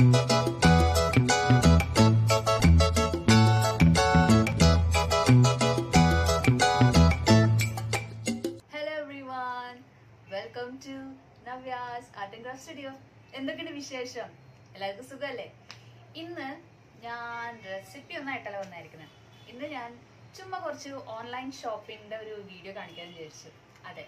Hello everyone welcome to Navya's art and craft studio എന്തൊക്കെയുണ്ട് വിശേഷം എല്ലാവർക്കും സുഖമല്ലേ ഇന്ന് ഞാൻ റെസിപ്പി ഒന്നായിട്ടല്ല വന്നായിരിക്കുന്നത് ഇന്ന് ഞാൻ ചുമ്മാ കുറച്ച് ഓൺലൈൻ ഷോപ്പിങ്ങിന്റെ ഒരു വീഡിയോ കാണിക്കാൻ വിചാരിച്ചു അതെ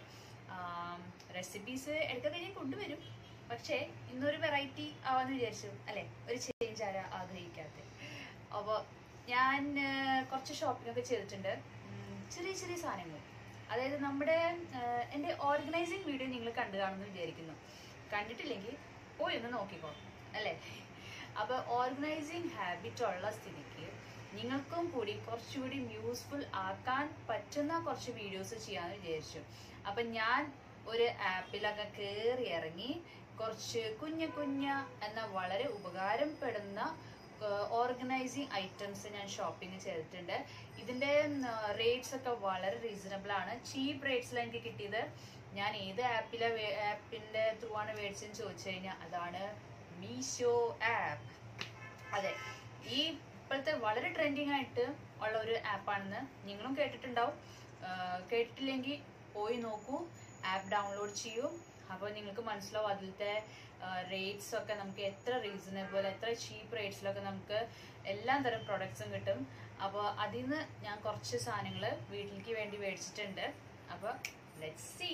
റെസിപ്പീസ് ഇടയ്ക്കൊക്കെ ഞാൻ കൊണ്ടുവരും പക്ഷേ ഇന്നൊരു വെറൈറ്റി ആവാന്ന് വിചാരിച്ചു അല്ലെ ഒരു ചേഞ്ച് ആരാ ആഗ്രഹിക്കാത്ത അപ്പോൾ ഞാൻ ആ, കുറച്ച് ഷോപ്പിംഗ് ഒക്കെ ചെയ്തിട്ടുണ്ട് ഉം, ചെറിയ ചെറിയ സാധനങ്ങൾ അതായത് നമ്മുടെ ആ, എൻ്റെ ഓർഗനൈസിങ് വീഡിയോ നിങ്ങൾ കണ്ടു കാണുമെന്ന് വിചാരിക്കുന്നു കണ്ടിട്ടില്ലെങ്കിൽ പോയി ഒന്ന് നോക്കിക്കോ അല്ലേ അപ്പോൾ ഓർഗനൈസിങ് ഹാബിറ്റ് ഉള്ള സ്ഥിതിക്ക് നിങ്ങൾക്കും കൂടി കുറച്ചുകൂടി യൂസ്ഫുൾ ആക്കാൻ പറ്റുന്ന കുറച്ച് വീഡിയോസ് ചെയ്യാമെന്ന് വിചാരിച്ചു അപ്പം ഞാൻ ഒരു ആപ്പിലൊക്കെ കയറി ഇറങ്ങി കുറച്ച് കുഞ്ഞു കുഞ്ഞ എന്ന വളരെ ഉപകാരപ്പെടുന്ന ഓർഗനൈസിങ് ഐറ്റംസ് ഞാൻ ഷോപ്പിംഗ് ചെയ്തിട്ടുണ്ട് ഇതിന്റെ റേറ്റ്സ് ഒക്കെ വളരെ റീസണബിൾ ആണ് ചീപ്പ് റേറ്റ്സിലാണ് എനിക്ക് കിട്ടിയത് ഞാൻ ഏത് ആപ്പിലെ ആപ്പിന്റെ ത്രൂ ആണ് മേടിച്ചെന്ന് ചോദിച്ചു കഴിഞ്ഞാൽ അതാണ് മീഷോ ആപ്പ് അതെ ഈ ഇപ്പോഴത്തെ വളരെ ട്രെൻഡിങ് ആയിട്ട് ഉള്ള ഒരു ആപ്പാണെന്ന് നിങ്ങളും കേട്ടിട്ടുണ്ടാവും ആഹ് കേട്ടിട്ടില്ലെങ്കിൽ പോയി നോക്കൂ ആപ്പ് ഡൗൺലോഡ് ചെയ്യൂ അപ്പോൾ നിങ്ങൾക്ക് മനസ്സിലാവും അതിലത്തെ റേറ്റ്സ് ഒക്കെ നമുക്ക് എത്ര റീസണബിൾ എത്ര ചീപ്പ് റേറ്റ്സിലൊക്കെ നമുക്ക് എല്ലാ തരം പ്രൊഡക്ട്സും കിട്ടും അപ്പോൾ അതിൽ നിന്ന് ഞാൻ കുറച്ച് സാധനങ്ങൾ വീട്ടിലേക്ക് വേണ്ടി മേടിച്ചിട്ടുണ്ട് അപ്പോൾ ലെറ്റ് സി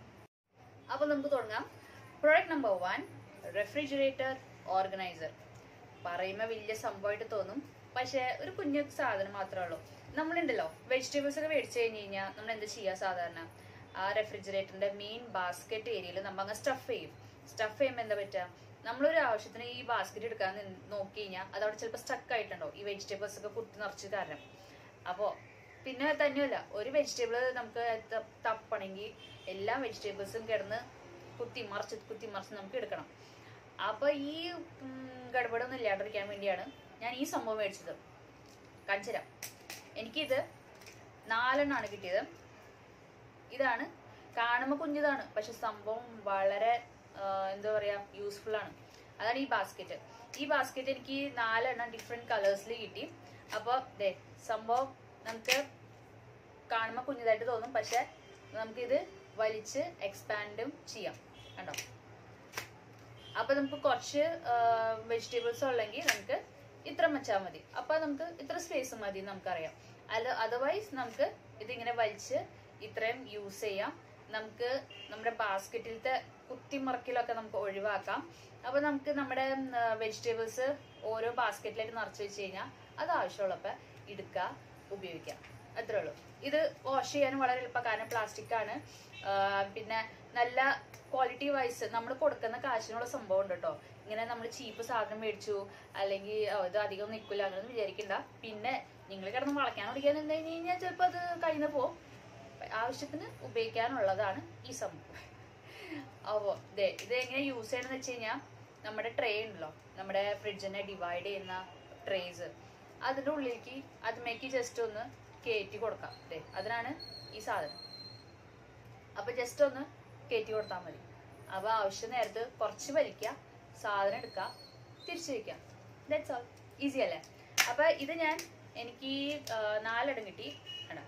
അപ്പോൾ നമുക്ക് തുടങ്ങാം product number one refrigerator organiser പറയുമ്പോൾ വലിയ സംഭവമായിട്ട് തോന്നും പക്ഷേ ഒരു കുഞ്ഞു സാധനം മാത്രമേ ഉള്ളൂ നമ്മളുണ്ടല്ലോ വെജിറ്റബിൾസ് ഒക്കെ മേടിച്ചു കഴിഞ്ഞ് കഴിഞ്ഞാൽ നമ്മൾ എന്താ ചെയ്യുക സാധാരണ ആ റെഫ്രിജറേറ്ററിന്റെ മെയിൻ ബാസ്ക്കറ്റ് ഏരിയയിൽ നമ്മൾ അങ്ങ് സ്റ്റഫ് ചെയ്യും സ്റ്റഫ് ചെയ്യുമ്പോൾ എന്താ പറ്റുക നമ്മളൊരു ആവശ്യത്തിന് ഈ ബാസ്ക്കറ്റ് എടുക്കാൻ നിന്ന് നോക്കി കഴിഞ്ഞാൽ അതവിടെ ചിലപ്പോൾ സ്റ്റക്ക് ആയിട്ടുണ്ടോ ഈ വെജിറ്റബിൾസ് ഒക്കെ കുത്തി നിറച്ച് കാരണം അപ്പോൾ പിന്നെ തന്നെയല്ല ഒരു വെജിറ്റബിൾ നമുക്ക് ത- തപ്പണമെങ്കിൽ എല്ലാ വെജിറ്റബിൾസും കിടന്ന് കുത്തി മറിച്ച് കുത്തി മറിച്ച് നമുക്ക് എടുക്കണം അപ്പൊ ഈ ഉം, ഗഡബഡൊന്നും ഇല്ലാണ്ടിരിക്കാൻ വേണ്ടിയാണ് ഞാൻ ഈ സംഭവം മേടിച്ചത് കാണിച്ചുതരാം എനിക്കിത് നാലെണ്ണമാണ് കിട്ടിയത് ഇതാണ് കാണുമ്പോൾ കുഞ്ഞിതാണ് പക്ഷെ സംഭവം വളരെ ആ, എന്താ പറയാ യൂസ്ഫുൾ ആണ് അതാണ് ഈ ബാസ്ക്കറ്റ് ഈ ബാസ്ക്കറ്റ് എനിക്ക് നാലെണ്ണം ഡിഫറെന്റ് കളേഴ്സിൽ കിട്ടി അപ്പോൾ ദേ സംഭവം നമുക്ക് കാണുമ്പോൾ കുഞ്ഞിതായിട്ട് തോന്നും പക്ഷെ നമുക്കിത് വലിച്ച് എക്സ്പാൻഡും ചെയ്യാം കണ്ടോ അപ്പൊ നമുക്ക് കുറച്ച് വെജിറ്റബിൾസ് ഉള്ളെങ്കിൽ നമുക്ക് ഇത്ര വെച്ചാൽ മതി അപ്പൊ നമുക്ക് ഇത്ര സ്പേസ് മതി എന്ന് നമുക്കറിയാം അല്ല അതർവൈസ് നമുക്ക് ഇതിങ്ങനെ വലിച്ച് ഇത്രയും യൂസ് ചെയ്യാം നമുക്ക് നമ്മുടെ ബാസ്ക്കറ്റിലത്തെ കുത്തിമറക്കിലൊക്കെ നമുക്ക് ഒഴിവാക്കാം അപ്പൊ നമുക്ക് നമ്മുടെ വെജിറ്റബിൾസ് ഓരോ ബാസ്ക്കറ്റിലായിട്ട് നിറച്ച് വെച്ച് കഴിഞ്ഞാൽ അത് ആവശ്യമുള്ളപ്പോൾ എടുക്കുക ഉപയോഗിക്കാം അത്രേ ഉള്ളൂ ഇത് വാഷ് ചെയ്യാനും വളരെ എളുപ്പം കാരണം പ്ലാസ്റ്റിക് ആണ് ആ, പിന്നെ നല്ല ക്വാളിറ്റി വൈസ് നമ്മൾ കൊടുക്കുന്ന കാശിനുള്ള സംഭവം ഉണ്ട് കേട്ടോ ഇങ്ങനെ നമ്മൾ ചീപ്പ് സാധനം മേടിച്ചു അല്ലെങ്കിൽ "ഓ, ഇത് അധികം നിൽക്കില്ല അങ്ങനെയൊന്നും വിചാരിക്കണ്ട പിന്നെ നിങ്ങൾ കിടന്ന് വളയ്ക്കാൻ ഓടിക്കാൻ എന്താ കഴിഞ്ഞാൽ ചിലപ്പോൾ അത് കയ്യിൽ നിന്ന് പോകും ആവശ്യത്തിന് ഉപയോഗിക്കാനുള്ളതാണ് ഈ സംഭവം അപ്പോൾ ദേ ഇത് എങ്ങനെ യൂസ് ചെയ്യണമെന്ന് വെച്ച് കഴിഞ്ഞാൽ നമ്മുടെ ട്രേ ഉണ്ടല്ലോ നമ്മുടെ ഫ്രിഡ്ജിനെ ഡിവൈഡ് ചെയ്യുന്ന ട്രേസ് അതിൻ്റെ ഉള്ളിലേക്ക് അതുമേക്ക് ജസ്റ്റ് ഒന്ന് കയറ്റി കൊടുക്കാം ദേ അതിനാണ് ഈ സാധനം അപ്പൊ ജസ്റ്റ് ഒന്ന് കയറ്റി കൊടുത്താൽ മതി അപ്പൊ ആവശ്യ നേരത്ത് കുറച്ച് വലിക്കുക സാധനം എടുക്കുക തിരിച്ചു വെക്കുക ദാറ്റ്സ് ഓൾ ഈസി അല്ലേ അപ്പൊ ഇത് ഞാൻ എനിക്ക് ആ, നാലിടം കിട്ടി കണ്ടോ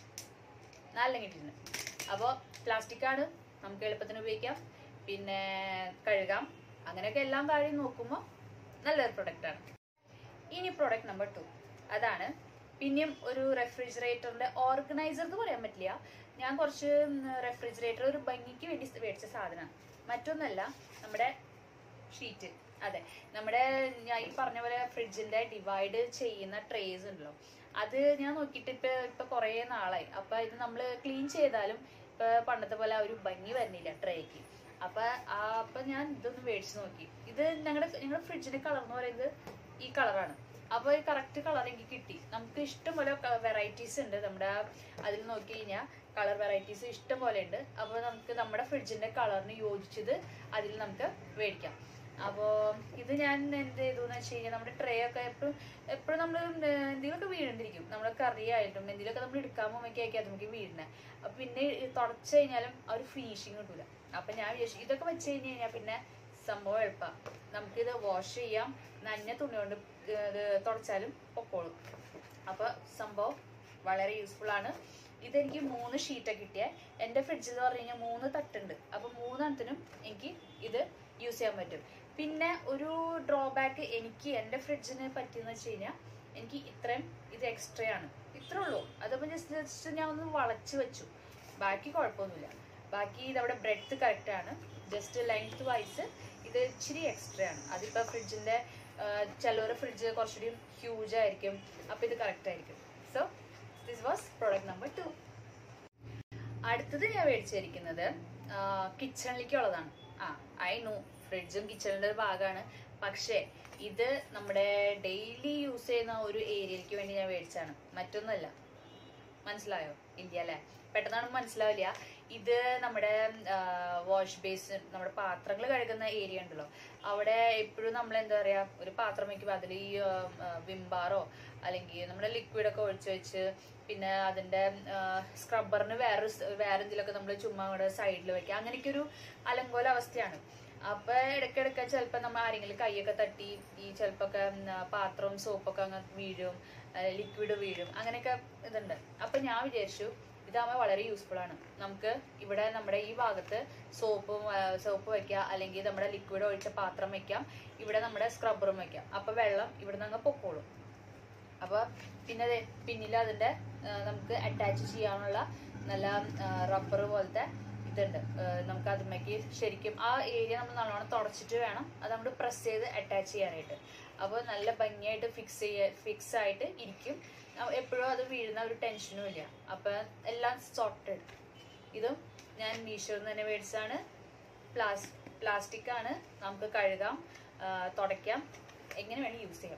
നാലിടം കിട്ടിയിട്ടുണ്ട് അപ്പോൾ പ്ലാസ്റ്റിക് ആണ് നമുക്ക് എളുപ്പത്തിന് ഉപയോഗിക്കാം പിന്നെ കഴുകാം അങ്ങനെയൊക്കെ എല്ലാം കാര്യം നോക്കുമ്പോൾ നല്ലൊരു പ്രൊഡക്റ്റ് ആണ് ഇനി പ്രൊഡക്റ്റ് നമ്പർ ടു അതാണ് പിന്നെയും ഒരു റെഫ്രിജറേറ്ററിന്റെ ഓർഗനൈസർ എന്ന് പറയാൻ പറ്റില്ല ഞാൻ കുറച്ച് റെഫ്രിജറേറ്റർ ഒരു ഭംഗിക്ക് വേണ്ടി മേടിച്ച സാധനമാണ് മറ്റൊന്നല്ല നമ്മുടെ ഷീറ്റ് അതെ നമ്മുടെ ഞാൻ ഈ പറഞ്ഞ പോലെ ഫ്രിഡ്ജിന്റെ ഡിവൈഡ് ചെയ്യുന്ന ട്രേസ് ഉണ്ടല്ലോ അത് ഞാൻ നോക്കിയിട്ട് ഇപ്പൊ ഇപ്പൊ കുറേ നാളായി അപ്പൊ ഇത് നമ്മൾ ക്ലീൻ ചെയ്താലും ഇപ്പൊ പണ്ടത്തെ പോലെ ആ ഒരു ഭംഗി വരുന്നില്ല ട്രേക്ക് അപ്പൊ ആ അപ്പൊ ഞാൻ ഇതൊന്ന് മേടിച്ചു നോക്കി ഇത് ഞങ്ങളുടെ ഞങ്ങളുടെ ഫ്രിഡ്ജിന്റെ കളർ എന്ന് പറയുന്നത് ഈ കളറാണ് അപ്പൊ ഈ കറക്റ്റ് കളർ എനിക്ക് കിട്ടി നമുക്ക് ഇഷ്ടംപോലെ വെറൈറ്റീസ് ഉണ്ട് നമ്മുടെ അതിൽ നോക്കി കഴിഞ്ഞാൽ കളർ വെറൈറ്റീസ് ഇഷ്ടം പോലെ ഉണ്ട് അപ്പോൾ നമുക്ക് നമ്മുടെ ഫ്രിഡ്ജിന്റെ കളറിന് യോജിച്ചത് അതിൽ നമുക്ക് മേടിക്കാം അപ്പോൾ ഇത് ഞാൻ എന്ത് ചെയ്തു എന്ന് വെച്ച് കഴിഞ്ഞാൽ നമ്മുടെ ട്രേ ഒക്കെ എപ്പോഴും എപ്പോഴും നമ്മൾ എന്തെങ്കിലുമൊക്കെ വീഴുന്നിരിക്കും നമ്മുടെ കറി ആയിട്ടും എന്തെങ്കിലുമൊക്കെ നമ്മൾ എടുക്കാൻ പോകുമ്പോഴേക്കൊക്കെ അത് നമുക്ക് വീഴുന്നത് അപ്പം പിന്നെ തുടച്ച് കഴിഞ്ഞാലും ആ ഒരു ഫിനിഷിങ് കിട്ടൂല അപ്പം ഞാൻ വിചാരിച്ചു ഇതൊക്കെ വെച്ച് കഴിഞ്ഞ് കഴിഞ്ഞാൽ പിന്നെ സംഭവം എളുപ്പ നമുക്കിത് വാഷ് ചെയ്യാം നനഞ്ഞ തുണി കൊണ്ട് ഇത് തുടച്ചാലും പൊക്കോളും അപ്പൊ സംഭവം വളരെ യൂസ്ഫുൾ ആണ് ഇതെനിക്ക് മൂന്ന് ഷീറ്റാ കിട്ടിയ എന്റെ ഫ്രിഡ്ജിൽ എന്ന് പറഞ്ഞു കഴിഞ്ഞാൽ മൂന്ന് തട്ടുണ്ട് അപ്പൊ മൂന്നെണ്ണത്തിനും എനിക്ക് ഇത് യൂസ് ചെയ്യാൻ പറ്റും പിന്നെ ഒരു ഡ്രോബാക്ക് എനിക്ക് എന്റെ ഫ്രിഡ്ജിന് പറ്റിയെന്ന് വെച്ച് കഴിഞ്ഞാൽ എനിക്ക് ഇത്രയും ഇത് എക്സ്ട്രാ ആണ് ഇത്രേ ഉള്ളൂ അതപ്പോൾ ജസ്റ്റ് ജസ്റ്റ് ഞാൻ ഒന്ന് വളച്ച് വെച്ചു ബാക്കി കുഴപ്പമൊന്നുമില്ല ബാക്കി ഇതവിടെ ബ്രെഡ് കറക്റ്റ് ആണ് ജസ്റ്റ് ലെങ്ത് വൈസ് ഇത് ഇച്ചിരി എക്സ്ട്രാ ആണ് അതിപ്പോൾ ഫ്രിഡ്ജിന്റെ ചിലവരുടെ ഫ്രിഡ്ജ് കുറച്ചുകൂടി ഹ്യൂജ് ആയിരിക്കും അപ്പോൾ ഇത് കറക്റ്റ് ആയിരിക്കും so this was product number two അടുത്തത് ഞാൻ മേടിച്ചിരിക്കുന്നത് കിച്ചണിലേക്കുള്ളതാണ് ആ ഐ നോ ഫ്രിഡ്ജും കിച്ചണിന്റെ ഒരു ഭാഗമാണ് പക്ഷേ ഇത് നമ്മുടെ ഡെയിലി യൂസ് ചെയ്യുന്ന ഒരു ഏരിയയിലേക്ക് വേണ്ടി ഞാൻ മേടിച്ചാണ് മറ്റൊന്നുമല്ല മനസ്സിലായോ ഇല്ല അല്ലേ പെട്ടെന്നാണ് മനസ്സിലാവില്ല ഇത് നമ്മുടെ വാഷ് ബേസിൻ നമ്മുടെ പാത്രങ്ങൾ കഴുകുന്ന ഏരിയ ഉണ്ടല്ലോ അവിടെ എപ്പോഴും നമ്മൾ എന്താ പറയാ ഒരു പാത്രം വയ്ക്കുമ്പോൾ അതിൽ ഈ വിംബാറോ അല്ലെങ്കിൽ നമ്മുടെ ലിക്വിഡ് ഒക്കെ ഒഴിച്ച് വെച്ച് പിന്നെ അതിന്റെ സ്ക്രബ്ബറിന് വേറെ വേറെ എന്തെങ്കിലുമൊക്കെ നമ്മൾ ചുമ്മാ അവിടെ സൈഡിൽ വെക്കുക അങ്ങനെയൊക്കെ ഒരു അലങ്കോല അവസ്ഥയാണ് അപ്പൊ ഇടയ്ക്കിടയ്ക്ക് ചിലപ്പോൾ നമ്മൾ ആരെങ്കിലും കൈയൊക്കെ തട്ടി ഈ ചിലപ്പോൾ പാത്രവും സോപ്പൊക്കെ അങ്ങ് വീഴും ലിക്വിഡ് വീഴും അങ്ങനെയൊക്കെ ഇതുണ്ട് അപ്പൊ ഞാൻ വിചാരിച്ചു ഇതാകുമ്പോൾ വളരെ യൂസ്ഫുൾ ആണ് നമുക്ക് ഇവിടെ നമ്മുടെ ഈ ഭാഗത്ത് സോപ്പും സോപ്പ് വെക്കാം അല്ലെങ്കിൽ നമ്മുടെ ലിക്വിഡ് ഒഴിച്ച പാത്രം വെക്കാം ഇവിടെ നമ്മുടെ സ്ക്രബ്ബറും വെക്കാം അപ്പൊ വെള്ളം ഇവിടെ നിന്ന് അങ്ങ് പൊക്കോളും അപ്പൊ പിന്നെ ദേ പിന്നിൽ അതിന്റെ ആ, നമുക്ക് അറ്റാച്ച് ചെയ്യാനുള്ള നല്ല റബ്ബർ പോലത്തെ ഇതുണ്ട് ആ, നമുക്ക് അതുമ്മേക്ക് ശരിക്കും ആ ഏരിയ നമ്മൾ നല്ലോണം തുടച്ചിട്ട് വേണം അത് നമ്മൾ പ്രസ് ചെയ്ത് അറ്റാച്ച് ചെയ്യാനായിട്ട് അപ്പോൾ നല്ല ഭംഗിയായിട്ട് ഫിക്സ് ചെയ്യ ഫിക്സ് ആയിട്ട് ഇരിക്കും എപ്പോഴും അത് വീഴുന്ന ഒരു ടെൻഷനും ഇല്ല അപ്പൊ എല്ലാം സോർട്ടഡ് ഇതും ഞാൻ മീഷോയിൽ നിന്ന് തന്നെ മേടിച്ചതാണ് പ്ലാസ് പ്ലാസ്റ്റിക് ആണ് നമുക്ക് കഴുകാം ആ, തുടയ്ക്കാം എങ്ങനെ വേണം യൂസ് ചെയ്യാം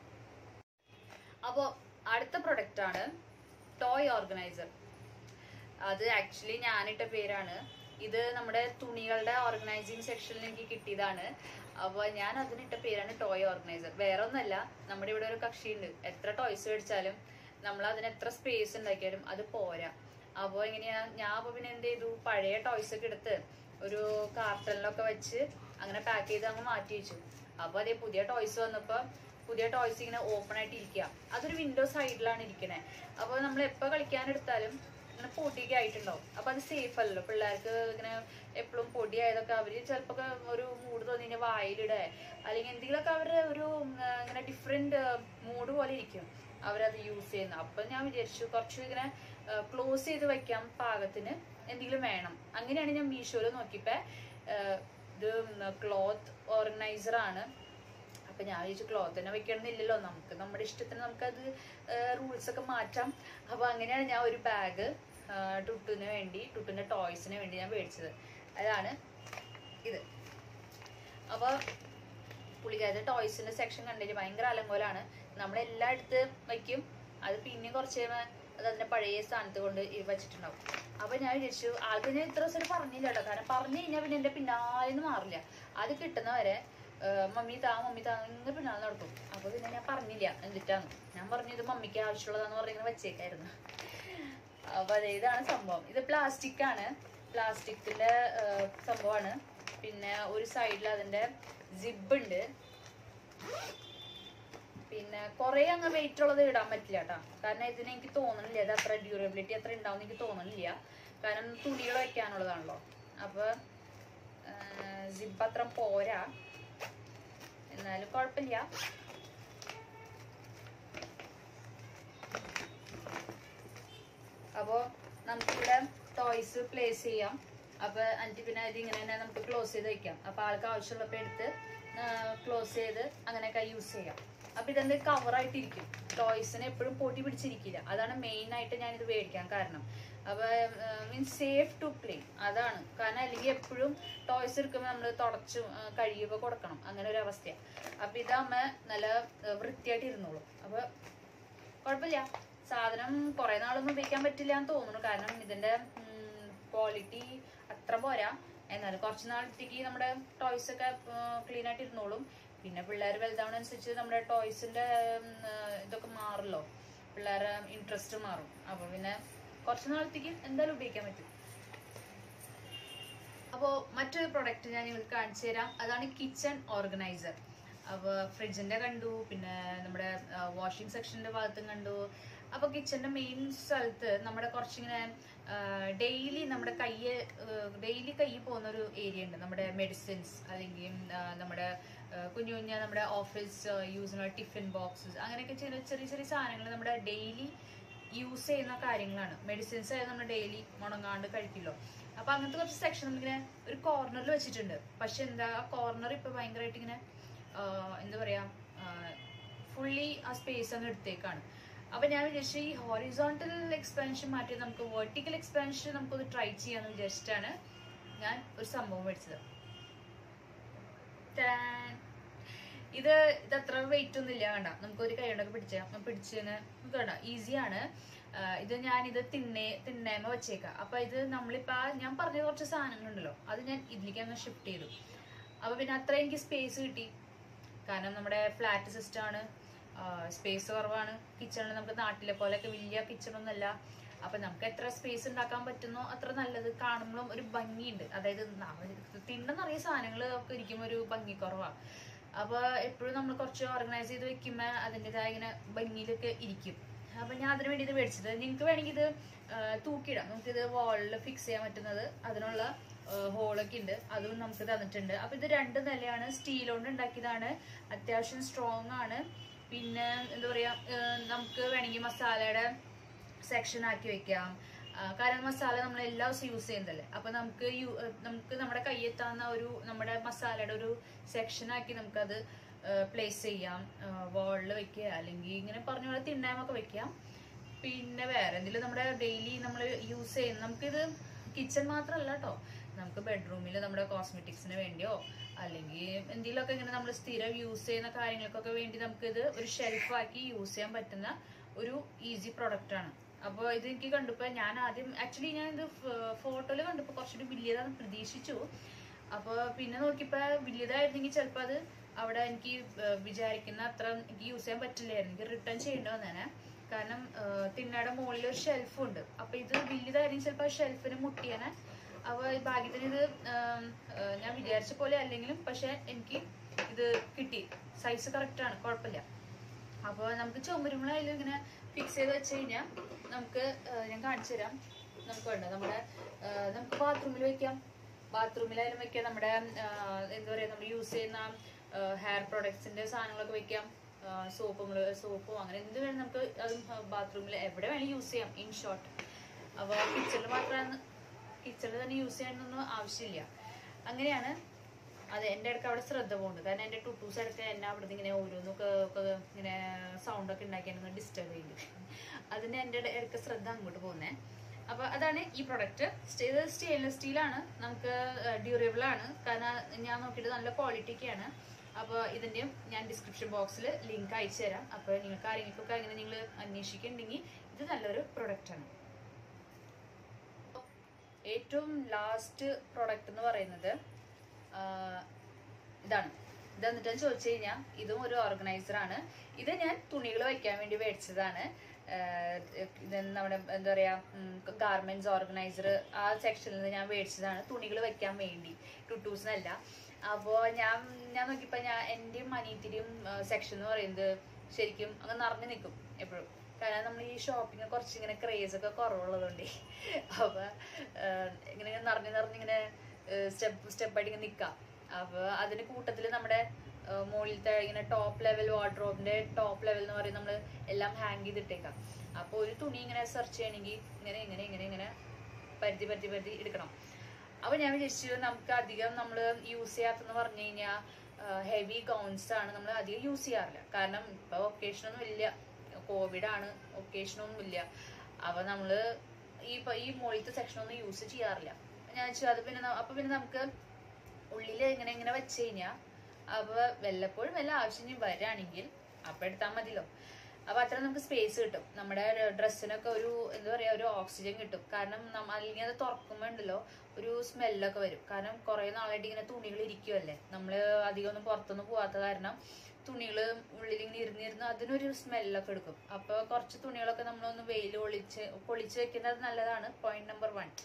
അപ്പോൾ അടുത്ത പ്രൊഡക്റ്റ് ആണ് ടോയ് ഓർഗനൈസർ അത് ആക്ച്വലി ഞാനിട്ട പേരാണ് ഇത് നമ്മുടെ തുണികളുടെ ഓർഗനൈസിങ് സെക്ഷനിൽ എനിക്ക് കിട്ടിയതാണ് അപ്പോൾ ഞാൻ അതിനിട്ട പേരാണ് ടോയ് ഓർഗനൈസർ വേറെ ഒന്നല്ല നമ്മുടെ ഇവിടെ ഒരു കക്ഷിയുണ്ട് എത്ര ടോയ്സ് മേടിച്ചാലും നമ്മൾ അതിന് എത്ര സ്പേസ് ഉണ്ടാക്കിയാലും അത് പോരാ അപ്പോൾ എങ്ങനെയാ ഞാൻ അപ്പോൾ പിന്നെ എന്ത് ചെയ്തു പഴയ ടോയ്സ് ഒക്കെ എടുത്ത് ഒരു കാർട്ടണിലൊക്കെ വെച്ച് അങ്ങനെ പാക്ക് ചെയ്ത് അങ്ങ് മാറ്റി വെച്ചു അപ്പോൾ അതേ പുതിയ ടോയ്സ് വന്നപ്പോൾ പുതിയ ടോയ്സ് ഇങ്ങനെ ഓപ്പൺ ആയിട്ട് ഇരിക്കുക അതൊരു വിൻഡോ സൈഡിലാണ് ഇരിക്കണേ അപ്പോൾ നമ്മൾ എപ്പോൾ കളിക്കാനെടുത്താലും ഇങ്ങനെ പൊടിയൊക്കെ ആയിട്ടുണ്ടാവും അപ്പൊ അത് സേഫ് അല്ലല്ലോ പിള്ളേർക്ക് ഇങ്ങനെ എപ്പോഴും പൊടിയായതൊക്കെ അവര് ചിലപ്പോ ഒരു മൂഡ് തോന്നി കഴിഞ്ഞാൽ വായിലിടേ അല്ലെങ്കിൽ എന്തെങ്കിലുമൊക്കെ അവരുടെ ഒരു ഉം, ആ, ഇങ്ങനെ ഡിഫറെന്റ് മൂഡ് പോലെ ഇരിക്കും അവരത് യൂസ് ചെയ്യുന്നത് അപ്പൊ ഞാൻ വിചാരിച്ചു കുറച്ച് ഇങ്ങനെ ക്ലോസ് ചെയ്ത് വെക്കാം പാകത്തിന് എന്തെങ്കിലും വേണം അങ്ങനെയാണ് ഞാൻ മീഷോയിൽ നോക്കിയപ്പോ ആ, ഇത് ക്ലോത്ത് ഓർഗനൈസർ ആണ് അപ്പൊ ഞാൻ വിചാരിച്ചു ക്ലോത്ത് തന്നെ വെക്കണമെന്നില്ലല്ലോ നമുക്ക് നമ്മുടെ ഇഷ്ടത്തിന് നമുക്കത് റൂൾസ് ഒക്കെ മാറ്റാം അപ്പൊ അങ്ങനെയാണ് ഞാൻ ഒരു ബാഗ് ടുട്ടുവിന് വേണ്ടി ടുട്ടുവിന്റെ ടോയ്സിന് വേണ്ടി ഞാൻ മേടിച്ചത് അതാണ് ഇത് അപ്പൊ പുള്ളിക്കാരുടെ ടോയ്സിന്റെ സെക്ഷൻ കണ്ടിട്ട് ഭയങ്കര അലങ്കോലാണ് നമ്മൾ എല്ലായിടത്ത് വയ്ക്കും അത് പിന്നെ കുറച്ച് കഴിയുമ്പോൾ അത് അതിന്റെ പഴയ സ്ഥാനത്ത് കൊണ്ട് ഈ വെച്ചിട്ടുണ്ടാവും അപ്പൊ ഞാൻ വിചാരിച്ചു ആൾക്ക് ഞാൻ ഇത്ര ദിവസം പറഞ്ഞില്ല കേട്ടോ കാരണം പറഞ്ഞു കഴിഞ്ഞാൽ പിന്നെ എന്റെ പിന്നാലെ മാറില്ല അത് കിട്ടുന്നവരെ ഏഹ് മമ്മി താ മമ്മി താ ഇങ്ങനെ പിന്നാലെ നടക്കും അപ്പൊ പിന്നെ ഞാൻ പറഞ്ഞില്ല എന്നിട്ടാന്ന് ഞാൻ പറഞ്ഞു ഇത് മമ്മിക്ക് ആവശ്യമുള്ളതാന്ന് പറഞ്ഞ് ഇങ്ങനെ വെച്ചേക്കായിരുന്നു അപ്പൊ അതെ ഇതാണ് സംഭവം ഇത് പ്ലാസ്റ്റിക് ആണ് പ്ലാസ്റ്റിക്കിന്റെ സംഭവമാണ് പിന്നെ ഒരു സൈഡിൽ അതിന്റെ സിബ് ഉണ്ട് പിന്നെ കുറെ അങ്ങ് വെയിറ്റ് ഉള്ളത് ഇടാൻ പറ്റില്ല കേട്ടോ കാരണം ഇതിന് എനിക്ക് തോന്നണില്ല ഇത് അത്ര ഡ്യൂറബിലിറ്റി അത്ര ഉണ്ടാവും എനിക്ക് തോന്നണില്ല കാരണം തുണികൾ വെക്കാനുള്ളതാണല്ലോ അപ്പൊ സിബ് അത്ര പോരാ എന്നാലും കുഴപ്പമില്ല അപ്പോ നമുക്കിവിടെ ടോയ്സ് പ്ലേസ് ചെയ്യാം അപ്പൊ എന്നിട്ട് പിന്നെ ഇത് ഇങ്ങനെ തന്നെ നമുക്ക് ക്ലോസ് ചെയ്ത് വെക്കാം അപ്പൊ ആൾക്ക് ആവശ്യമുള്ളപ്പോ എടുത്ത് ക്ലോസ് ചെയ്ത് അങ്ങനെയൊക്കെ യൂസ് ചെയ്യാം അപ്പൊ ഇതെന്ത് കവറായിട്ട് ഇരിക്കും ടോയ്സിന് എപ്പോഴും പൊടി പിടിച്ചിരിക്കില്ല അതാണ് മെയിൻ ആയിട്ട് ഞാൻ ഇത് മേടിക്കാൻ കാരണം അപ്പൊ മീൻസ് സേഫ് ടു പ്ലേ അതാണ് കാരണം അല്ലെങ്കിൽ എപ്പോഴും ടോയ്സ് എടുക്കുമ്പോൾ നമ്മൾ തുടച്ചു ആ, കഴുകിയൊക്കെ കൊടുക്കണം അങ്ങനെ ഒരു അവസ്ഥയാണ് അപ്പൊ ഇതാകുമ്പോ നല്ല ആ, വൃത്തിയായിട്ട് ഇരുന്നോളും അപ്പൊ കുഴപ്പമില്ല സാധനം കുറെ നാളൊന്നും ഉപയോഗിക്കാൻ പറ്റില്ല എന്ന് തോന്നുന്നു കാരണം ഇതിന്റെ ക്വാളിറ്റി അത്ര പോരാ എന്നാലും കുറച്ച് നാളത്തേക്ക് നമ്മുടെ ടോയ്സ് ഒക്കെ ക്ലീൻ ആയിട്ട് ഇരുന്നോളും പിന്നെ പിള്ളേർ വലുതാവുന്നതനുസരിച്ച് നമ്മുടെ ടോയ്സിന്റെ ഇതൊക്കെ മാറല്ലോ പിള്ളേരെ ഇൻട്രസ്റ്റ് മാറും അപ്പൊ പിന്നെ കുറച്ച് നാളത്തേക്ക് എന്തായാലും ഉപയോഗിക്കാൻ പറ്റും അപ്പോൾ മറ്റൊരു പ്രൊഡക്റ്റ് ഞാൻ നിങ്ങൾക്ക് കാണിച്ചു തരാം അതാണ് കിച്ചൺ ഓർഗനൈസർ അപ്പോൾ ഫ്രിഡ്ജിന്റെ കണ്ടു പിന്നെ നമ്മുടെ വാഷിംഗ് സെക്ഷന്റെ ഭാഗത്തും കണ്ടു അപ്പോൾ കിച്ചന്റെ മെയിൻ സ്ഥലത്ത് നമ്മുടെ കുറച്ചിങ്ങനെ ഡെയിലി നമ്മുടെ കയ്യ് ഡെയിലി കൈ പോകുന്ന ഒരു ഏരിയ ഉണ്ട് നമ്മുടെ മെഡിസിൻസ് അല്ലെങ്കിൽ ആ, നമ്മുടെ ആ, കുഞ്ഞു കുഞ്ഞ നമ്മുടെ ഓഫീസ് യൂസ് ടിഫിൻ ബോക്സസ് അങ്ങനെയൊക്കെ ചെറിയ ചെറിയ ചെറിയ സാധനങ്ങൾ നമ്മുടെ ഡെയിലി യൂസ് ചെയ്യുന്ന കാര്യങ്ങളാണ് മെഡിസിൻസ് ആയത് നമ്മൾ ഡെയിലി മുണങ്ങാണ്ട് കഴിക്കില്ലോ അപ്പൊ അങ്ങനത്തെ കുറച്ച് സെക്ഷൻ നമ്മളിങ്ങനെ ഒരു കോർണറിൽ വെച്ചിട്ടുണ്ട് പക്ഷെ എന്താ ആ കോർണർ ഇപ്പൊ ഭയങ്കരമായിട്ട് ഇങ്ങനെ ആ, എന്താ പറയാ ഫുള്ളി ആ സ്പേസ് അങ്ങ് എടുത്തേക്കാണ് അപ്പൊ ഞാൻ വിചാരിച്ചു ഈ ഹോറിസോണ്ടൽ എക്സ്പാൻഷൻ മാറ്റി നമുക്ക് വെർട്ടിക്കൽ എക്സ്പാൻഷൻ നമുക്കൊന്ന് ട്രൈ ചെയ്യാന്ന് വിചാരിച്ചിട്ടാണ് ഞാൻ ഒരു സംഭവം മേടിച്ചത് ടാൻ. ഇത് ഇത് അത്ര വെയിറ്റ് ഒന്നും ഇല്ല വേണ്ട നമുക്ക് ഒരു കൈകൊണ്ടൊക്കെ പിടിച്ച പിടിച്ചിങ്ങനെ വേണ്ട ഈസിയാണ് ഇത് ഞാൻ ഇത് തിണ്ണേ തിണ്ണേമ വെച്ചേക്കാം അപ്പൊ ഇത് നമ്മളിപ്പോ ആ ഞാൻ പറഞ്ഞ കുറച്ച് സാധനങ്ങളുണ്ടല്ലോ അത് ഞാൻ ഇതിലേക്ക് അങ്ങ് ഷിഫ്റ്റ് ചെയ്തു അപ്പൊ പിന്നെ അത്ര എനിക്ക് സ്പേസ് കിട്ടി കാരണം നമ്മുടെ ഫ്ലാറ്റ് സിസ്റ്റം ആണ് സ്പേസ് കുറവാണ് കിച്ചണിൽ നമുക്ക് നാട്ടിലെ പോലെയൊക്കെ വലിയ കിച്ചണൊന്നുമല്ല അപ്പൊ നമുക്ക് എത്ര സ്പേസ് ഉണ്ടാക്കാൻ പറ്റുന്നോ അത്ര നല്ലത് കാണുമ്പോഴും ഒരു ഭംഗിയുണ്ട് അതായത് തിണ്ണെന്നറിയ സാധനങ്ങൾ ഒക്കെ ഇരിക്കുമ്പോൾ ഒരു ഭംഗി കുറവാണ് അപ്പൊ എപ്പോഴും നമ്മൾ കുറച്ച് ഓർഗനൈസ് ചെയ്ത് വെക്കുമ്പോൾ അതിൻ്റെതായ ഇങ്ങനെ ഭംഗിയിലൊക്കെ ഇരിക്കും അപ്പൊ ഞാൻ അതിന് വേണ്ടി ഇത് മേടിച്ചത് നിങ്ങൾക്ക് വേണമെങ്കിൽ ഇത് ആ, തൂക്കിയിടാം നമുക്ക് ഇത് വാളിൽ ഫിക്സ് ചെയ്യാൻ പറ്റുന്നത് അതിനുള്ള ഹോളൊക്കെ ഉണ്ട് അതും നമുക്ക് തന്നിട്ടുണ്ട് അപ്പൊ ഇത് രണ്ട് നിലയാണ് സ്റ്റീൽ കൊണ്ട് ഉണ്ടാക്കിയതാണ് അത്യാവശ്യം സ്ട്രോങ് ആണ് പിന്നെ എന്താ പറയാ ആ, നമുക്ക് വേണമെങ്കിൽ മസാലയുടെ സെക്ഷൻ ആക്കി വെക്കാം ആ, കാരണം മസാല നമ്മൾ എല്ലാ ദിവസവും യൂസ് ചെയ്യുന്നതല്ലേ അപ്പൊ നമുക്ക് യു- ഏഹ് നമുക്ക് നമ്മുടെ കയ്യെത്താവുന്ന ഒരു നമ്മുടെ മസാലയുടെ ഒരു സെക്ഷൻ ആക്കി നമുക്കത് പ്ലേസ് ചെയ്യാം വാളിൽ വെക്കുക അല്ലെങ്കിൽ ഇങ്ങനെ പറഞ്ഞ പോലെ തിണ്ണാമൊക്കെ വെക്കാം പിന്നെ വേറെ എന്തെങ്കിലും നമ്മുടെ ഡെയിലി നമ്മൾ യൂസ് ചെയ്യുന്ന നമുക്കിത് കിച്ചൺ മാത്രമല്ല കേട്ടോ നമുക്ക് ബെഡ്റൂമിൽ നമ്മുടെ കോസ്മെറ്റിക്സിന് വേണ്ടിയോ അല്ലെങ്കിൽ എന്തെങ്കിലുമൊക്കെ ഇങ്ങനെ നമ്മൾ സ്ഥിരം യൂസ് ചെയ്യുന്ന കാര്യങ്ങൾക്കൊക്കെ വേണ്ടി നമുക്കിത് ഒരു ഷെൽഫാക്കി യൂസ് ചെയ്യാൻ പറ്റുന്ന ഒരു ഈസി പ്രൊഡക്റ്റ് ആണ് അപ്പോൾ ഇത് എനിക്ക് കണ്ടപ്പോൾ ഞാൻ ആദ്യം ആക്ച്വലി ഞാൻ ഇത് ഫോട്ടോയിൽ കണ്ടപ്പോൾ കുറച്ചുകൂടി വലിയതാണെന്ന് പ്രതീക്ഷിച്ചു അപ്പോൾ പിന്നെ നോക്കിയപ്പോൾ വലിയതായിരുന്നെങ്കിൽ ചിലപ്പോൾ അത് അവിടെ എനിക്ക് ഏഹ്, വിചാരിക്കുന്ന അത്ര എനിക്ക് യൂസ് ചെയ്യാൻ പറ്റില്ലായിരുന്നു എനിക്ക് റിട്ടേൺ ചെയ്യേണ്ടി വന്നേനെ കാരണം ഏഹ്, തിണ്ണയുടെ മുകളിൽ ഒരു ഷെൽഫ് ഉണ്ട് അപ്പൊ ഇത് വലിയതായിരുന്നു ചിലപ്പോൾ ആ ഷെൽഫിന് മുട്ടിയാനെ അപ്പൊ ഈ ഭാഗ്യത്തിന് ഇത് ഏഹ്, ഏഹ്, ഞാൻ വിചാരിച്ച പോലെ അല്ലെങ്കിലും പക്ഷെ എനിക്ക് ഇത് കിട്ടി സൈസ് കറക്റ്റ് ആണ് കുഴപ്പമില്ല അപ്പോൾ നമുക്ക് ചുമരുകളായാലും ഇങ്ങനെ ഫിക്സ് ചെയ്ത് വെച്ച് കഴിഞ്ഞാൽ നമുക്ക് ഏഹ്, ഞാൻ കാണിച്ചു തരാം നമുക്ക് വേണ്ട നമ്മുടെ ഏഹ്, നമുക്ക് ബാത്റൂമിൽ വെക്കാം ബാത്റൂമിലായാലും വെക്കാം നമ്മുടെ ഏഹ്, എന്താ പറയുക നമ്മൾ യൂസ് ചെയ്യുന്ന ഹെയർ പ്രൊഡക്ട്സിന്റെ സാധനങ്ങളൊക്കെ വെക്കാം സോപ്പുകൾ സോപ്പോ അങ്ങനെ എന്ത് വേണം നമുക്ക് അതും ബാത്റൂമിൽ എവിടെ വേണമെങ്കിലും യൂസ് ചെയ്യാം ഇൻ ഷോർട്ട് അപ്പോൾ കിച്ചണിൽ മാത്രമാണ് കിച്ചണിൽ തന്നെ യൂസ് ചെയ്യാനൊന്നും ആവശ്യമില്ല അങ്ങനെയാണ് അതെ എൻ്റെ ഇടയ്ക്ക് അവിടെ ശ്രദ്ധ പോകുന്നുണ്ട് കാരണം എൻ്റെ ടുട്ടൂസ് ഇടയ്ക്ക് എന്നെ അവിടുന്ന് ഇങ്ങനെ ഓരോന്നൊക്കെ ഒക്കെ ഇങ്ങനെ സൗണ്ട് ഒക്കെ ഉണ്ടാക്കി എന്നെ ഡിസ്റ്റർബ് ചെയ്യുന്നുണ്ട് അതിന് എൻ്റെ ഇടയ്ക്ക് ശ്രദ്ധ അങ്ങോട്ട് പോകുന്നേ അപ്പൊ അതാണ് ഈ പ്രൊഡക്റ്റ് ഇത് സ്റ്റെയിൻലെസ് സ്റ്റീലാണ് നമുക്ക് ഡ്യൂറബിൾ ആണ് കാരണം ഞാൻ നോക്കിയിട്ട് നല്ല ക്വാളിറ്റിക്കാണ് അപ്പോൾ ഇതിന്റെയും ഞാൻ ഡിസ്ക്രിപ്ഷൻ ബോക്സിൽ ലിങ്ക് അയച്ചു തരാം അപ്പോൾ നിങ്ങൾക്ക് ആരെങ്കിലുമൊക്കെ അങ്ങനെ നിങ്ങൾ അന്വേഷിക്കുന്നുണ്ടെങ്കിൽ ഇത് നല്ലൊരു പ്രൊഡക്റ്റ് ആണ് ഏറ്റവും ലാസ്റ്റ് പ്രൊഡക്റ്റ് എന്ന് പറയുന്നത് ആ, ഇതാണ് ഇത് എന്നിട്ട് ചോദിച്ചു കഴിഞ്ഞാൽ ഇതും ഒരു ഓർഗനൈസർ ആണ് ഇത് ഞാൻ തുണികൾ വയ്ക്കാൻ വേണ്ടി മേടിച്ചതാണ് ആഹ് ഇത് നമ്മുടെ എന്താ പറയാ ഗാർമെന്റ്സ് ഓർഗനൈസർ ആ സെക്ഷനിൽ നിന്ന് ഞാൻ മേടിച്ചതാണ് തുണികൾ വെക്കാൻ വേണ്ടി ടുട്ടൂസിനല്ല അപ്പോ ഞാൻ ഞാൻ നോക്കിയപ്പോ ഞാൻ എന്റെയും അനിയത്തിന്റെയും സെക്ഷൻ എന്ന് പറയുന്നത് ശരിക്കും അങ്ങ് നിറഞ്ഞു നിൽക്കും എപ്പോഴും കാരണം നമ്മൾ ഈ ഷോപ്പിംഗ് കുറച്ച് ഇങ്ങനെ ക്രേസ് ഒക്കെ കുറവുള്ളതുകൊണ്ട് അപ്പൊ ആഹ് ഇങ്ങനെ നിറഞ്ഞു നിറഞ്ഞിങ്ങനെ സ്റ്റെപ്പ് സ്റ്റെപ്പായിട്ട് ഇങ്ങനെ നിൽക്കാം അപ്പൊ അതിന് കൂട്ടത്തിൽ നമ്മുടെ ആഹ് മുകളിലത്തെ ഇങ്ങനെ ടോപ്പ് ലെവൽ വാർഡ്രോബിന്റെ ടോപ്പ് ലെവൽ എന്ന് പറയുന്നത് നമ്മൾ എല്ലാം ഹാങ് ചെയ്തിട്ടേക്കാം അപ്പൊ ഒരു തുണി ഇങ്ങനെ സെർച്ച് ചെയ്യണമെങ്കിൽ ഇങ്ങനെ ഇങ്ങനെ ഇങ്ങനെ ഇങ്ങനെ പരുത്തി പരുത്തി പരുത്തി എടുക്കണം അപ്പൊ ഞാൻ വിചാരിച്ചു നമുക്ക് അധികം നമ്മൾ യൂസ് ചെയ്യാത്തെന്ന് പറഞ്ഞു കഴിഞ്ഞാൽ ഹെവി ഗൗൺസ് ആണ് നമ്മൾ അധികം യൂസ് ചെയ്യാറില്ല കാരണം ഇപ്പൊ ഒക്കേഷൻ ഒന്നും ഇല്ല കോവിഡ് ആണ് ഒക്കേഷൻ ഒന്നും ഇല്ല അപ്പൊ നമ്മള് ഈ ഇപ്പൊ ഈ മുകളിലത്തെ സെക്ഷൻ ഒന്നും യൂസ് ചെയ്യാറില്ല ഞാൻ വെച്ചു അത് പിന്നെ ന- അപ്പൊ പിന്നെ നമുക്ക് ഉള്ളിൽ ഇങ്ങനെ ഇങ്ങനെ വെച്ച് കഴിഞ്ഞാൽ അപ്പൊ വല്ലപ്പോഴും വല്ല ആവശ്യം വരാണെങ്കിൽ അപ്പൊ എടുത്താൽ മതിയല്ലോ അപ്പൊ അത്ര നമുക്ക് സ്പേസ് കിട്ടും നമ്മുടെ ഡ്രസ്സിനൊക്കെ ഒരു എന്താ പറയാ ഒരു ഓക്സിജൻ കിട്ടും കാരണം നമ്മ- അല്ലെങ്കിൽ അത് തുറക്കുമ്പോ ഉണ്ടല്ലോ ഒരു സ്മെല്ലൊക്കെ വരും കാരണം കുറെ നാളായിട്ട് ഇങ്ങനെ തുണികൾ ഇരിക്കുമല്ലേ നമ്മള് അധികം ഒന്നും പുറത്തൊന്നും പോവാത്ത കാരണം തുണികള് ഉള്ളിൽ ഇങ്ങനെ ഇരുന്നിരുന്ന് അതിനൊരു സ്മെല്ലൊക്കെ എടുക്കും അപ്പൊ കുറച്ച് തുണികളൊക്കെ നമ്മളൊന്ന് വെയിൽ ഒളിച്ച് പൊളിച്ച് വെക്കുന്നത് നല്ലതാണ് പോയിന്റ് നമ്പർ വൺ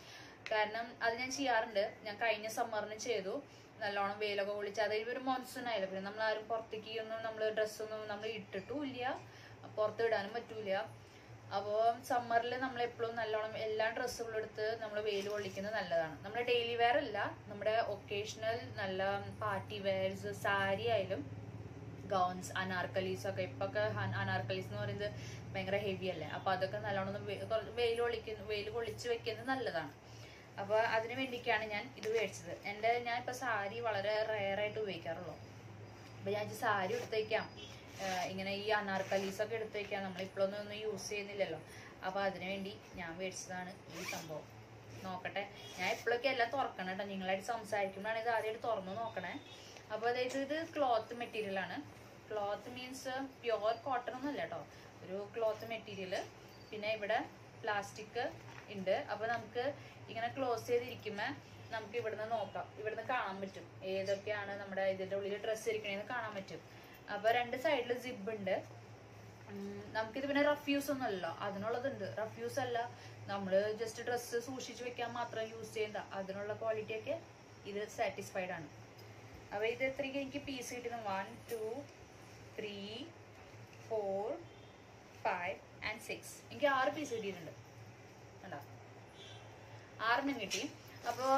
കാരണം അത് ഞാൻ ചെയ്യാറുണ്ട് ഞാൻ കഴിഞ്ഞ സമ്മറിന് ചെയ്തു നല്ലോണം വെയിലൊക്കെ കൊള്ളിച്ച് അതായത് ഒരു മോൺസൂൺ ആയാലും പിന്നെ നമ്മൾ ആരും പുറത്തേക്ക് ഒന്നും നമ്മൾ ഡ്രസ്സൊന്നും നമ്മൾ ഇട്ടിട്ടും ഇല്ല പുറത്ത് ഇടാനും പറ്റൂല അപ്പോൾ സമ്മറിൽ നമ്മൾ എപ്പോഴും നല്ലോണം എല്ലാ ഡ്രസ്സുകളും എടുത്ത് നമ്മൾ വെയിൽ കൊള്ളിക്കുന്നത് നല്ലതാണ് നമ്മുടെ ഡെയിലി വെയർ അല്ല നമ്മുടെ ഒക്കേഷണൽ നല്ല പാർട്ടി വെയർസ് സാരി ആയാലും ഗൗൺസ് അനാർക്കലീസ് ഒക്കെ ഇപ്പൊ ഒക്കെ അനാർക്കലീസ് എന്ന് പറയുന്നത് ഭയങ്കര ഹെവി അല്ലേ അപ്പൊ അതൊക്കെ നല്ലോണം ഒന്ന് വെ- കുറ- വെയിൽ കൊള്ളിക്കുന്ന വെയിൽ കൊള്ളിച്ച് വെക്കുന്നത് നല്ലതാണ് അപ്പൊ അതിന് വേണ്ടിയിട്ടാണ് ഞാൻ ഇത് മേടിച്ചത് എന്റെ ഞാൻ ഇപ്പൊ സാരി വളരെ റയർ ആയിട്ട് ഉപയോഗിക്കാറുള്ളൂ അപ്പൊ ഞാൻ ഇത് സാരി എടുത്തേക്കാം ഇങ്ങനെ ഈ അനാർക്കലീസ് ഒക്കെ എടുത്തേക്കാം നമ്മൾ ഇപ്പോഴൊന്നും ഒന്നും യൂസ് ചെയ്യുന്നില്ലല്ലോ അപ്പൊ അതിനു വേണ്ടി ഞാൻ മേടിച്ചതാണ് ഈ സംഭവം നോക്കട്ടെ ഞാൻ ഇപ്പോഴൊക്കെ എല്ലാം തുറക്കണം കേട്ടോ നിങ്ങളായിട്ട് സംസാരിക്കുമ്പോഴാണ് ഇത് ആദ്യമായിട്ട് തുറന്നു നോക്കണേ അപ്പൊ അതായത് ഇത് ക്ലോത്ത് മെറ്റീരിയൽ ആണ് ക്ലോത്ത് മീൻസ് പ്യുവർ കോട്ടൺ ഒന്നും അല്ല കേട്ടോ ഒരു ക്ലോത്ത് മെറ്റീരിയൽ പിന്നെ ഇവിടെ പ്ലാസ്റ്റിക് ഉണ്ട് അപ്പൊ നമുക്ക് ഇങ്ങനെ ക്ലോസ് ചെയ്തിരിക്കുമ്പോ നമുക്ക് ഇവിടുന്ന് നോക്കാം ഇവിടുന്ന് കാണാൻ പറ്റും ഏതൊക്കെയാണ് നമ്മുടെ ഇതിന്റെ ഉള്ളിൽ ഡ്രസ്സ് ഇരിക്കണേന്ന് കാണാൻ പറ്റും അപ്പൊ രണ്ട് സൈഡിൽ സിബ് ഉണ്ട് ഉം, നമുക്കിത് പിന്നെ റഫ്യൂസ് ഒന്നും അല്ലല്ലോ അതിനുള്ളതുണ്ട് റഫ്യൂസ് അല്ല നമ്മള് ജസ്റ്റ് ഡ്രസ്സ് സൂക്ഷിച്ചു വെക്കാൻ മാത്രം യൂസ് ചെയ്യണ്ട അതിനുള്ള ക്വാളിറ്റി ഒക്കെ ഇത് സാറ്റിസ്ഫൈഡ് ആണ് അപ്പൊ ഇത് എത്രയ്ക്ക് എനിക്ക് പീസ് കിട്ടുന്നു one two three four five and six എനിക്ക് ആറ് പീസ് കിട്ടിയിട്ടുണ്ട് കണ്ടോ ആറെണ്ണം കിട്ടി അപ്പോൾ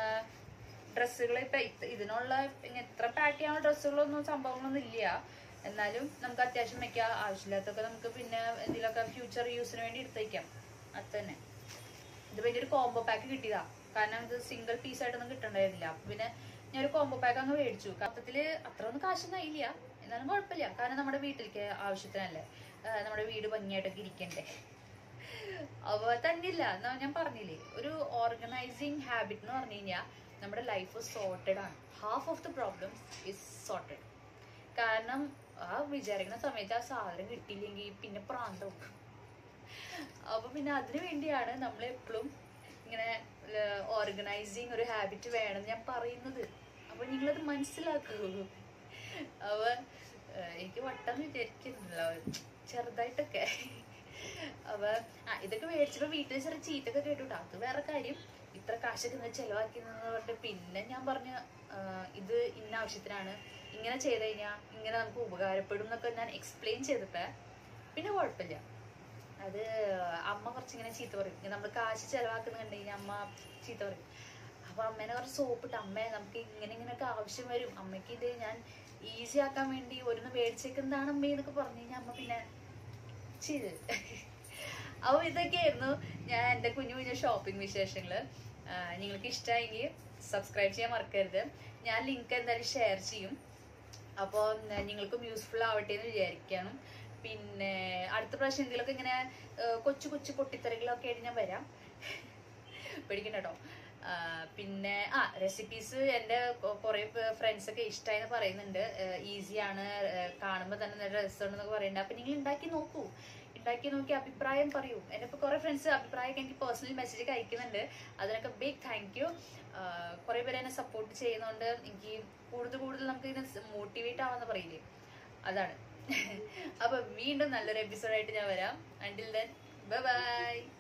ഡ്രസ്സുകൾ ഇപ്പൊ ഇത് ഇതിനുള്ള ഇങ്ങ- ഇത്ര പാക്ക് ചെയ്യാനുള്ള ഡ്രസ്സുകളൊന്നും സംഭവങ്ങളൊന്നും ഇല്ല എന്നാലും നമുക്ക് അത്യാവശ്യം വെക്കാം ആവശ്യമില്ലാത്തൊക്കെ നമുക്ക് പിന്നെ എന്തെങ്കിലുമൊക്കെ ഫ്യൂച്ചർ യൂസിന് വേണ്ടി എടുത്തേക്കാം അത് തന്നെ ഇത് വലിയൊരു കോംബോ പാക്ക് കിട്ടിയതാ കാരണം ഇത് സിംഗിൾ പീസ് ആയിട്ടൊന്നും കിട്ടണ്ടായിരുന്നില്ല അപ്പൊ പിന്നെ ഞാൻ ഒരു കോംബോ പാക്ക് അങ്ങ് മേടിച്ചു കത്തത്തില് അത്ര ഒന്നും കാശൊന്നും ആയില്ല എന്നാലും കുഴപ്പമില്ല കാരണം നമ്മുടെ വീട്ടിലേക്ക് ആവശ്യത്തിനല്ലേ ആ, നമ്മുടെ വീട് ഭംഗിയായിട്ടൊക്കെ ഇരിക്കണ്ടേ അപ്പൊ തന്നില്ല എന്നാ ഞാൻ പറഞ്ഞില്ലേ ഒരു ഓർഗനൈസിങ് ഹാബിറ്റ് എന്ന് പറഞ്ഞു കഴിഞ്ഞാൽ നമ്മുടെ ലൈഫ് സോർട്ടഡ് ആണ് half of the problems is sorted കാരണം ആ വിചാരിക്കുന്ന സമയത്ത് ആ സാധനം കിട്ടിയില്ലെങ്കിൽ പിന്നെ പ്രാന്തവും അപ്പൊ പിന്നെ അതിനു വേണ്ടിയാണ് നമ്മൾ എപ്പോഴും ഇങ്ങനെ ഓർഗനൈസിങ് ഒരു ഹാബിറ്റ് വേണം ഞാൻ പറയുന്നത് അപ്പൊ നിങ്ങളത് മനസ്സിലാക്കൂ അപ്പൊ ഏഹ്, എനിക്ക് വട്ടം വിചാരിക്കുന്നില്ല ചെറുതായിട്ടൊക്കെ അപ്പൊ ആ ഇതൊക്കെ മേടിച്ചപ്പോ വീട്ടിൽ ചെറിയ ചീത്തൊക്കെ കേട്ടുട്ടോ അത് വേറെ കാര്യം ഇത്ര കാശൊക്കെ ഇന്ന് ചെലവാക്കിയെന്ന് പറഞ്ഞിട്ട് പിന്നെ ഞാൻ പറഞ്ഞു ഇത് ഇന്ന ആവശ്യത്തിനാണ് ഇങ്ങനെ ചെയ്ത് കഴിഞ്ഞാൽ ഇങ്ങനെ നമുക്ക് ഉപകാരപ്പെടും എന്നൊക്കെ ഞാൻ എക്സ്പ്ലെയിൻ ചെയ്തിട്ട് പിന്നെ കുഴപ്പമില്ല അത് അമ്മ കുറച്ചിങ്ങനെ ചീത്ത പറയും നമ്മൾ കാശ് ചെലവാക്കുന്ന കണ്ടു കഴിഞ്ഞാൽ അമ്മ ചീത്ത പറയും അപ്പൊ അമ്മേനെ കുറച്ച് സോപ്പിട്ട് അമ്മേ നമുക്ക് ഇങ്ങനെ ഇങ്ങനെയൊക്കെ ആവശ്യം വരും അമ്മയ്ക്ക് ഇത് ഞാൻ ഈസി ആക്കാൻ വേണ്ടി ഒരുന്ന് മേടിച്ചേക്കുന്നതാണ് അമ്മ എന്നൊക്കെ പറഞ്ഞു കഴിഞ്ഞാൽ അമ്മ പിന്നെ ചെയ്ത് അപ്പൊ ഇതൊക്കെയായിരുന്നു ഞാൻ എൻ്റെ കുഞ്ഞു കുഞ്ഞു ഷോപ്പിംഗ് വിശേഷങ്ങള് ആ, നിങ്ങൾക്ക് ഇഷ്ടമായെങ്കിൽ സബ്സ്ക്രൈബ് ചെയ്യാൻ മറക്കരുത് ഞാൻ ലിങ്ക് എന്തായാലും ഷെയർ ചെയ്യും അപ്പോൾ നിങ്ങൾക്കും യൂസ്ഫുൾ ആവട്ടെ എന്ന് വിചാരിക്കണം പിന്നെ അടുത്ത പ്രാവശ്യം എന്തെങ്കിലുമൊക്കെ ഇങ്ങനെ ആ, കൊച്ചു കൊച്ചു പൊട്ടിത്തെറികളൊക്കെ ആയിട്ട് ഞാൻ വരാം പേടിക്കണ്ട കേട്ടോ ആ, പിന്നെ ആ റെസിപ്പീസ് എൻ്റെ കുറേ ഫ്രണ്ട്സ് ഒക്കെ ഇഷ്ടമായെന്ന് പറയുന്നുണ്ട് ഈസിയാണ് കാണുമ്പോൾ തന്നെ നല്ല രസമുണ്ടെന്നൊക്കെ പറയുന്നുണ്ട് അപ്പം നിങ്ങൾ ഉണ്ടാക്കി നോക്കൂ ഉണ്ടാക്കി നോക്കി അഭിപ്രായം പറയൂ എന്നെ ഇപ്പോൾ കുറേ ഫ്രണ്ട്സ് അഭിപ്രായമൊക്കെ എനിക്ക് പേഴ്സണൽ മെസ്സേജ് ഒക്കെ അയക്കുന്നുണ്ട് അതിനൊക്കെ ബിഗ് താങ്ക് യു കുറേ പേര് എന്നെ സപ്പോർട്ട് ചെയ്യുന്നതുകൊണ്ട് എനിക്ക് കൂടുതൽ കൂടുതൽ നമുക്ക് ഇതിനെ മോട്ടിവേറ്റ് ആവാന്ന് പറയില്ലേ അതാണ് അപ്പൊ വീണ്ടും നല്ലൊരു എപ്പിസോഡായിട്ട് ഞാൻ വരാം അണ്ടിൽ ദെൻ ബൈ